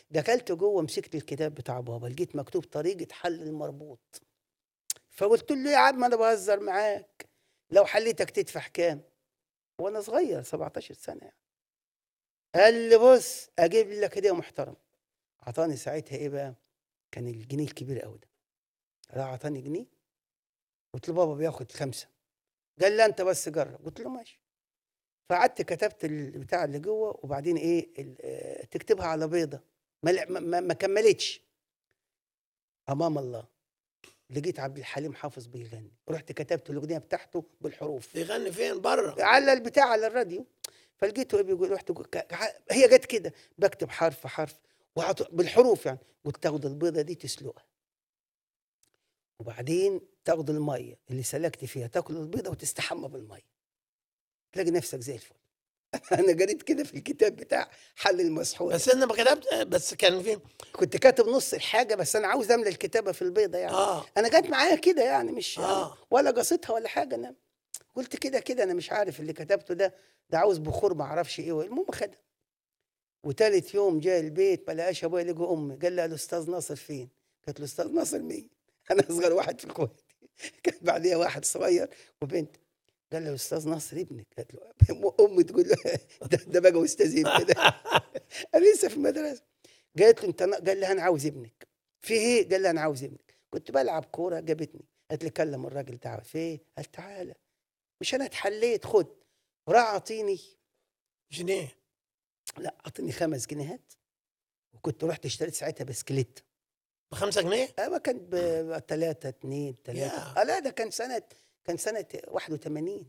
دخلت جوه مسكت الكتاب بتاع بابا لقيت مكتوب طريقه حل المربوط فقلت له يا عم انا بهزر معاك لو حليتك تدفع كام وانا صغير 17 سنه يعني قال لي بص اجيب لك هديه محترم عطاني ساعتها ايه بقى كان الجنيه الكبير قوي ده راح عطاني جنيه قلت له بابا بياخد خمسه قال لي انت بس جرب قلت له ماشي فقعدت كتبت البتاع اللي جوه وبعدين ايه ال- آه، تكتبها على بيضه ما, ل- ما- ما, ما كملتش امام الله لقيت عبد الحليم حافظ بيغني رحت كتبت الاغنيه بتاعته بالحروف بيغني فين بره على البتاع على الراديو فلقيته إيه بيقول رحت جو- ك- ع- هي جت كده بكتب حرف حرف وعط- بالحروف يعني قلت تاخد البيضه دي تسلقها وبعدين تاخد الميه اللي سلكت فيها تاكل البيضه وتستحمى بالميه تلاقي نفسك زي الفل انا قريت كده في الكتاب بتاع حل المسحور بس انا ما كتبت بس كان فين كنت كاتب نص الحاجه بس انا عاوز املى الكتابه في البيضه يعني اه انا جت معايا كده يعني مش آه. ولا قصتها ولا حاجه انا قلت كده كده انا مش عارف اللي كتبته ده ده عاوز بخور ما اعرفش ايه المهم خدها وتالت يوم جاء البيت ما لقاش ابويا لقى امي قال لها الاستاذ ناصر فين؟ قالت له الاستاذ ناصر مين؟ انا اصغر واحد في اخواتي كان بعديها واحد صغير وبنت قال له الاستاذ ناصر ابنك قالت له امي تقول له ده, ده بقى استاذ ابني ده انا لسه في المدرسه قالت له انت نا- قال لها انا عاوز ابنك في ايه؟ قال لها انا عاوز ابنك كنت بلعب كوره جابتني قالت لي كلم الراجل تعال في ايه؟ قال تعالى مش انا اتحليت خد وراح اعطيني جنيه لا اعطيني خمس جنيهات وكنت رحت اشتريت ساعتها بسكليت بخمسة جنيه ايوه كان ب 3 2 3 يا. اه لا ده كان سنه كان سنه 81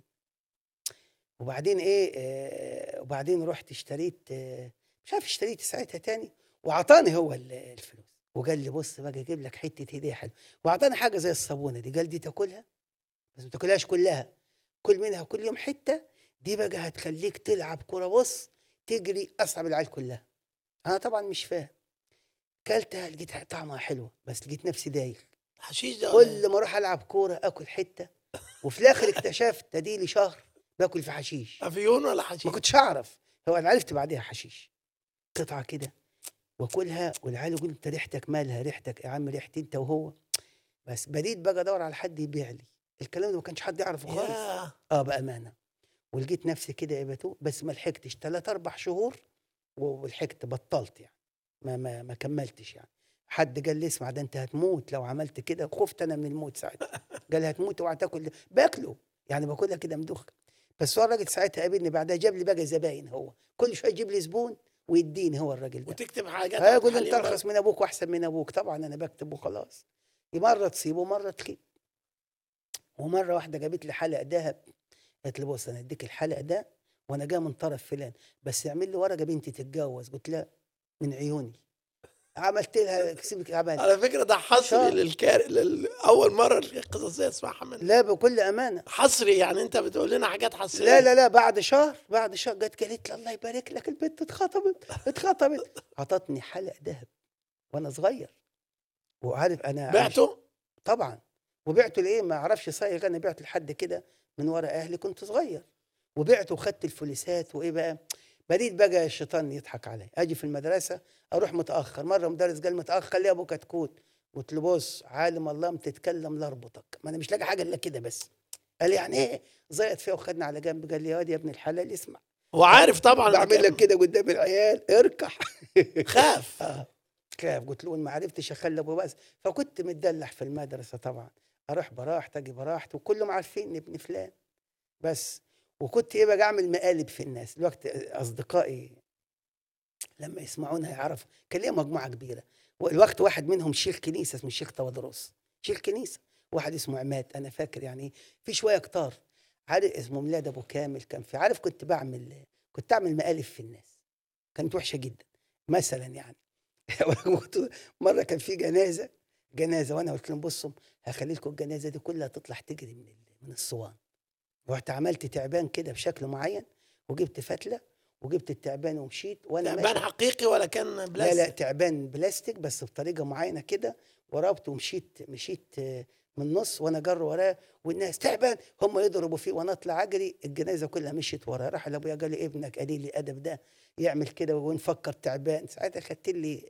وبعدين ايه آه وبعدين رحت اشتريت آه مش عارف اشتريت ساعتها تاني وعطاني هو ال- الفلوس وقال لي بص بقى اجيب لك حته هديه حلوه وعطاني حاجه زي الصابونه دي قال دي تاكلها بس ما تاكلهاش كلها كل منها كل يوم حته دي بقى هتخليك تلعب كوره بص تجري اصعب العيال كلها انا طبعا مش فاهم كلتها لقيتها طعمها حلو بس لقيت نفسي دايخ حشيش ده ولا إيه؟ كل ما اروح العب كوره اكل حته وفي الاخر اكتشفت اديلي شهر باكل في حشيش افيون ولا حشيش ما كنتش اعرف هو انا عرفت بعديها حشيش قطعه كده واكلها والعيال يقول انت ريحتك مالها ريحتك يا عم ريحتي انت وهو بس بديت بقى ادور على حد يبيع لي الكلام ده ما كانش حد يعرفه خالص يا اه بامانه ولقيت نفسي كده يا بتو بس ما لحقتش ثلاث اربع شهور ولحقت بطلت يعني ما ما ما كملتش يعني حد قال لي اسمع ده انت هتموت لو عملت كده خفت انا من الموت ساعتها قال هتموت اوعى تاكل ده. باكله يعني باكلها كده مدوخ بس هو الراجل ساعتها قابلني بعدها جاب لي بقى زباين هو كل شويه يجيب لي زبون ويديني هو الراجل ده وتكتب حاجات هيقول عبد انت الحليم ارخص من ابوك واحسن من ابوك طبعا انا بكتب وخلاص مره تصيب ومره تخيب ومره واحده جابت لي حلقه ذهب قالت لي بص انا اديك الحلقه ده وانا جاي من طرف فلان بس اعمل لي ورقه بنتي تتجوز قلت لا من عيوني عملت لها سيبك عملت على فكره ده حصري شهر. للكار لل... اول مره القصصيه اسمعها من لا بكل امانه حصري يعني انت بتقول لنا حاجات حصريه لا لا لا بعد شهر بعد شهر جت قالت لي الله يبارك لك البنت اتخطبت اتخطبت عطتني حلقه ذهب وانا صغير وعارف انا بعته طبعا وبعته لايه ما اعرفش صايغ انا بعته لحد كده من ورا اهلي كنت صغير وبعته وخدت الفلوسات وايه بقى بديت بقى الشيطان يضحك علي اجي في المدرسه اروح متاخر مره مدرس قال متاخر ليه يا ابو كتكوت قلت له بص عالم الله ما تتكلم لا اربطك ما انا مش لاقي حاجه الا كده بس قال لي يعني ايه زيط فيها وخدنا على جنب قال لي يا واد يا ابن الحلال اسمع وعارف طبعا بعمل لك كده قدام العيال اركح خاف اه خاف قلت له إن ما عرفتش اخلي ابو بس فكنت متدلع في المدرسه طبعا اروح براحتي اجي براحتي وكلهم عارفين ابن فلان بس وكنت ايه بقى اعمل مقالب في الناس الوقت اصدقائي لما يسمعونها يعرفوا كان ليا مجموعه كبيره والوقت واحد منهم شيخ كنيسه اسمه الشيخ تودروس شيخ كنيسه واحد اسمه عماد انا فاكر يعني في شويه كتار عارف اسمه ميلاد ابو كامل كان في عارف كنت بعمل كنت اعمل مقالب في الناس كانت وحشه جدا مثلا يعني كنت- مره كان في جنازه جنازه وانا قلت لهم بصوا هخلي لكم الجنازه دي كلها تطلع تجري من ال- من الصوان رحت عملت تعبان كده بشكل معين وجبت فتله وجبت التعبان ومشيت وانا تعبان ماشي حقيقي ولا كان لا بلاستيك لا تعبان بلاستيك بس بطريقه معينه كده وربط ومشيت مشيت آه، من النص وانا جر وراه والناس تعبان هم يضربوا فيه وانا اطلع اجري الجنازه كلها مشيت وراه راح لابويا قال لي ابنك قليل الادب ده يعمل كده ونفكر تعبان ساعتها خدت لي